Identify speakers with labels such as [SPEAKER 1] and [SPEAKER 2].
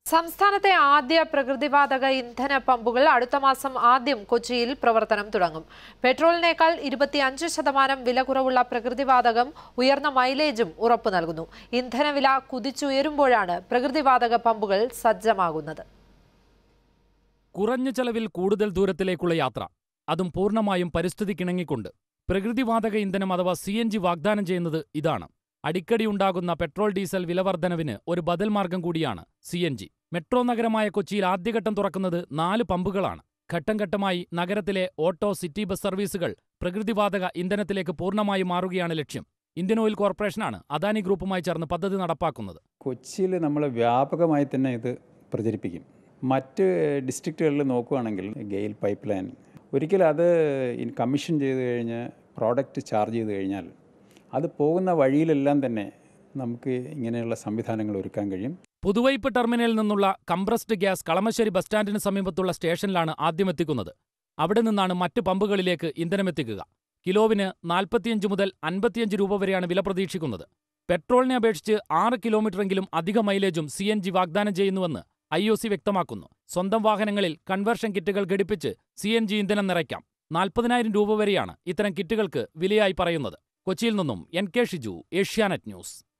[SPEAKER 1] സംസ്ഥാനത്തെ ആദ്യ പ്രകൃതിവാതക ഇന്ധന പമ്പുകൾ അടുത്ത മാസം ആദ്യം കൊച്ചിയിൽ പ്രവർത്തനം തുടങ്ങും പെട്രോളിനേക്കാൾ ഇരുപത്തിയഞ്ച് ശതമാനം വില കുറവുള്ള പ്രകൃതിവാതകം ഉയർന്ന മൈലേജും ഉറപ്പു നൽകുന്നു ഇന്ധനവില കുതിച്ചുയരുമ്പോഴാണ് പ്രകൃതിവാതക പമ്പുകൾ സജ്ജമാകുന്നത്
[SPEAKER 2] കുറഞ്ഞ ചെലവിൽ കൂടുതൽ ദൂരത്തിലേക്കുള്ള യാത്ര അതും പൂർണ്ണമായും പരിസ്ഥിതിക്കിണങ്ങിക്കൊണ്ട് പ്രകൃതിവാതക ഇന്ധനം അഥവാ സി എൻ ജി വാഗ്ദാനം ചെയ്യുന്നത് ഇതാണ് അടിക്കടി ഉണ്ടാകുന്ന പെട്രോൾ ഡീസൽ വിലവർദ്ധനവിന് ഒരു ബദൽ മാർഗം കൂടിയാണ് സി എൻ ജി മെട്രോ നഗരമായ കൊച്ചിയിൽ ആദ്യഘട്ടം തുറക്കുന്നത് നാല് പമ്പുകളാണ് ഘട്ടം ഘട്ടമായി നഗരത്തിലെ ഓട്ടോ സിറ്റി ബസ് സർവീസുകൾ പ്രകൃതിവാതക ഇന്ധനത്തിലേക്ക് പൂർണ്ണമായും മാറുകയാണ് ലക്ഷ്യം ഇന്ത്യൻ ഓയിൽ കോർപ്പറേഷനാണ് അദാനി ഗ്രൂപ്പുമായി ചേർന്ന് പദ്ധതി നടപ്പാക്കുന്നത്
[SPEAKER 3] കൊച്ചിയിൽ നമ്മൾ വ്യാപകമായി തന്നെ ഇത് പ്രചരിപ്പിക്കും മറ്റ് ഡിസ്ട്രിക്റ്റുകളിൽ നോക്കുകയാണെങ്കിൽ ഗെയിൽ പൈപ്പ് ലൈൻ ഒരിക്കലും അത് ഇൻ കമ്മീഷൻ ചെയ്ത് കഴിഞ്ഞ് പ്രോഡക്റ്റ് ചാർജ് ചെയ്ത് കഴിഞ്ഞാൽ അത് പോകുന്ന വഴിയിലെല്ലാം തന്നെ നമുക്ക് ഇങ്ങനെയുള്ള സംവിധാനങ്ങൾ ഒരുക്കാൻ കഴിയും
[SPEAKER 2] പുതുവൈപ്പ് ടെർമിനലിൽ നിന്നുള്ള കംപ്രസ്ഡ് ഗ്യാസ് കളമശ്ശേരി ബസ് സ്റ്റാൻഡിന് സമീപത്തുള്ള സ്റ്റേഷനിലാണ് ആദ്യം എത്തിക്കുന്നത് അവിടെ നിന്നാണ് മറ്റ് പമ്പുകളിലേക്ക് ഇന്ധനമെത്തിക്കുക കിലോവിന് നാൽപ്പത്തിയഞ്ച് മുതൽ അൻപത്തിയഞ്ച് രൂപ വരെയാണ് വില പ്രതീക്ഷിക്കുന്നത് പെട്രോളിനെ അപേക്ഷിച്ച് ആറ് കിലോമീറ്ററെങ്കിലും അധിക മൈലേജും സി എൻ ജി വാഗ്ദാനം ചെയ്യുന്നുവെന്ന് ഐ ഒ സി വ്യക്തമാക്കുന്നു സ്വന്തം വാഹനങ്ങളിൽ കൺവേർഷൻ കിറ്റുകൾ ഘടിപ്പിച്ച് സി എൻ ജി ഇന്ധനം നിറയ്ക്കാം നാൽപ്പതിനായിരം രൂപ വരെയാണ് ഇത്തരം കിറ്റുകൾക്ക് വിലയായി പറയുന്നത് കൊച്ചിയിൽ നിന്നും N K Shiju Asianet news